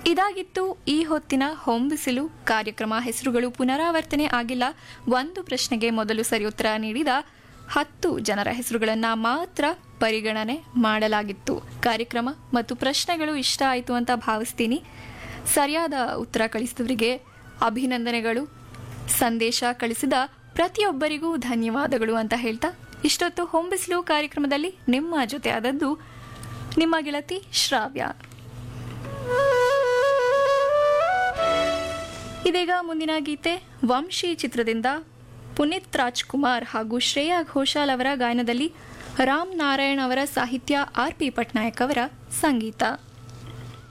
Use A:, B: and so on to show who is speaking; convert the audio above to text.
A: ಇದಾಗಿತ್ತು ಈ ಹೊತ್ತಿನ ಹೊಂಬಿಸಿಲು ಕಾರ್ಯಕ್ರಮ ಹೆಸರುಗಳು ಪುನರಾವರ್ತನೆ ಆಗಿಲ್ಲ ಒಂದು ಪ್ರಶ್ನೆಗೆ ಮೊದಲು ಸರಿ ಉತ್ತರ ನೀಡಿದ ಹತ್ತು ಜನರ ಹೆಸರುಗಳನ್ನು ಮಾತ್ರ ಪರಿಗಣನೆ ಮಾಡಲಾಗಿತ್ತು ಕಾರ್ಯಕ್ರಮ ಮತ್ತು ಪ್ರಶ್ನೆಗಳು ಇಷ್ಟ ಆಯಿತು ಅಂತ ಭಾವಿಸ್ತೀನಿ ಸರಿಯಾದ ಉತ್ತರ ಕಳಿಸಿದವರಿಗೆ ಅಭಿನಂದನೆಗಳು ಸಂದೇಶ ಕಳಿಸಿದ ಪ್ರತಿಯೊಬ್ಬರಿಗೂ ಧನ್ಯವಾದಗಳು ಅಂತ ಹೇಳ್ತಾ ಇಷ್ಟೊತ್ತು ಹೊಂಬಿಸಿಲು ಕಾರ್ಯಕ್ರಮದಲ್ಲಿ ನಿಮ್ಮ ಜೊತೆ ಆದದ್ದು ನಿಮ್ಮ ಗೆಳತಿ ಶ್ರಾವ್ಯ ಇದೀಗ ಮುಂದಿನ ಗೀತೆ ವಂಶಿ ಚಿತ್ರದಿಂದ ಪುನೀತ್ ರಾಜ್ಕುಮಾರ್ ಹಾಗೂ ಶ್ರೇಯಾ ಘೋಷಾಲ್ ಅವರ ಗಾಯನದಲ್ಲಿ ರಾಮ್ ನಾರಾಯಣ್ ಅವರ ಸಾಹಿತ್ಯ ಆರ್ ಪಿ ಪಟ್ನಾಯಕ್ ಅವರ ಸಂಗೀತ